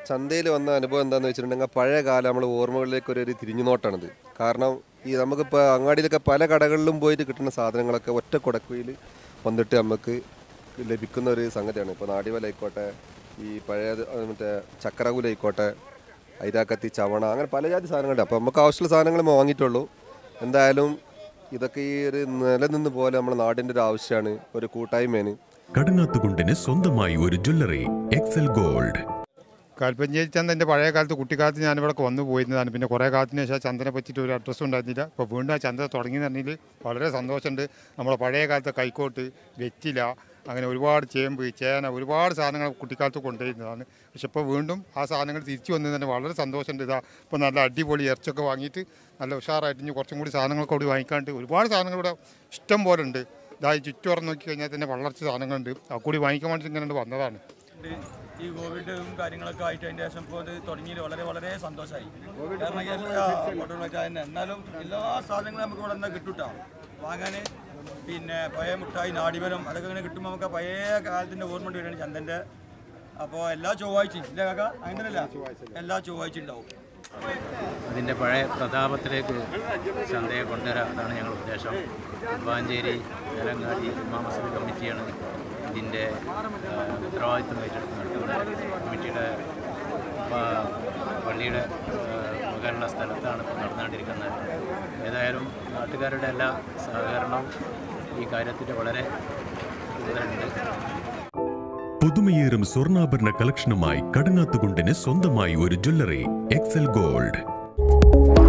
ചന്തയിൽ വന്ന അനുഭവം എന്താണെന്ന് വെച്ചിട്ടുണ്ടെങ്കിൽ പഴയ കാലം നമ്മൾ ഓർമ്മകളിലേക്ക് ഒരു ഒരു തിരിഞ്ഞുനോട്ടാണിത് കാരണം ഈ നമുക്കിപ്പോൾ അങ്ങാടിയിലൊക്കെ പല കടകളിലും പോയിട്ട് കിട്ടുന്ന സാധനങ്ങളൊക്കെ ഒറ്റ കുടക്കുയിൽ വന്നിട്ട് നമുക്ക് ലഭിക്കുന്ന ഒരു സംഗതിയാണ് ഇപ്പോൾ നാടിവലായിക്കോട്ടെ ഈ പഴയ മറ്റേ ചക്രകുലായിക്കോട്ടെ ഐരാക്കത്തി ചവണ അങ്ങനെ പല ജാതി സാധനങ്ങളുണ്ട് അപ്പോൾ നമുക്ക് ആവശ്യമുള്ള സാധനങ്ങൾ നമ്മൾ വാങ്ങിയിട്ടുള്ളൂ എന്തായാലും ഇതൊക്കെ ഈ ഒരു നിലനിന്ന് പോലെ നമ്മുടെ നാടിൻ്റെ ഒരു ആവശ്യമാണ് ഒരു കൂട്ടായ്മയാണ് കടങ്ങാത്തുകുണ്ടിന് സ്വന്തമായി ഒരു ജ്വല്ലറി എക്സൽ ഗോൾഡ് കാൽപ്പഞ്ചേരി ചന്ത എൻ്റെ പഴയ കാലത്ത് കുട്ടിക്കാലത്ത് ഞാനിവിടെ വന്നു പോയിരുന്നതാണ് പിന്നെ കുറേ കാലത്തിന് ശേഷം ചന്തനെ പറ്റിയിട്ട് ഒരു അഡ്രസ്സും ഉണ്ടായിരുന്നില്ല ഇപ്പോൾ വീണ്ടും ആ ചന്ത തുടങ്ങി പറഞ്ഞതിൽ വളരെ സന്തോഷമുണ്ട് നമ്മളെ പഴയ കാലത്തെ കൈക്കോട്ട് വെറ്റില അങ്ങനെ ഒരുപാട് ചേമ്പ് ചേന ഒരുപാട് സാധനങ്ങൾ കുട്ടിക്കാലത്ത് കൊണ്ടുവരുന്നതാണ് പക്ഷെ ഇപ്പോൾ വീണ്ടും ആ സാധനങ്ങൾ തിരിച്ചു വന്നത് തന്നെ വളരെ സന്തോഷമുണ്ട് ഇതാ ഇപ്പോൾ നല്ല അടിപൊളി ഇറച്ചൊക്കെ വാങ്ങിയിട്ട് നല്ല ഉഷാറായിട്ട് ഇനി കുറച്ചും കൂടി സാധനങ്ങളൊക്കെ കൂടി വാങ്ങിക്കാണ്ട് ഒരുപാട് സാധനങ്ങൾ ഇവിടെ ഇഷ്ടം പോലെ ഉണ്ട് ഇതാ ഈ ചുറ്റും നോക്കി കഴിഞ്ഞാൽ തന്നെ വളർച്ച സാധനങ്ങളുണ്ട് ആ കൂടി വാങ്ങിക്കാൻ വേണ്ടിയിട്ട് ഇങ്ങനെ വന്നതാണ് ഉണ്ട്. ഈ കോവിഡും കാര്യങ്ങളൊക്കെ ആയിട്ട് അതിൻ്റെ ശേഷം ഇപ്പോൾ ഇത് തുടങ്ങിയത് വളരെ വളരെ സന്തോഷമായി കാരണം എല്ലാ ഹോട്ടൽ വെച്ചാൽ തന്നെ എന്നാലും എല്ലാ സാധനങ്ങളും നമുക്ക് ഇവിടെ നിന്ന് കിട്ടൂട്ടോ വാങ്ങാൻ പിന്നെ പഴയ മുട്ടായി നാടിവരം അതൊക്കെ ഇങ്ങനെ കിട്ടുമ്പോൾ നമുക്ക് ആ പഴയ കാലത്തിൻ്റെ ഓർമ്മ വരികയാണ് ചന്ദൻ്റെ അപ്പോൾ എല്ലാ ചൊവ്വാഴ്ചയും ഇല്ല കാക്ക അങ്ങനെയല്ല എല്ലാ ചൊവ്വാഴ്ചയും ഉണ്ടാവും അതിൻ്റെ പഴയ പ്രതാപത്തിലേക്ക് ചന്തയെ കൊണ്ടുവരാം അതാണ് ഞങ്ങളുടെ ഉദ്ദേശം ഉപ്പാഞ്ചേരി ഏലങ്ങാടി ജുമാ മസ്ജിദ് കമ്മിറ്റിയാണ് ഇതിൻ്റെ ആ, ഉത്തരവാദിത്വം ഏറ്റെടുത്ത് നടത്തുന്നത് കമ്മിറ്റിയുടെ പ- പള്ളിയുടെ ആ, മുകളിലുള്ള സ്ഥലത്താണ് ഇപ്പോൾ നടന്നുകൊണ്ടിരിക്കുന്നത് ഏതായാലും നാട്ടുകാരുടെ എല്ലാ സഹകരണവും ഈ കാര്യത്തിൽ വളരെ കൂടുതലുണ്ട് പുതുമയേറും സ്വർണ്ണാഭരണ കളക്ഷനുമായി കടങ്ങാത്തുകുണ്ടിന് സ്വന്തമായി ഒരു ജ്വല്ലറി എക്സൽ ഗോൾഡ്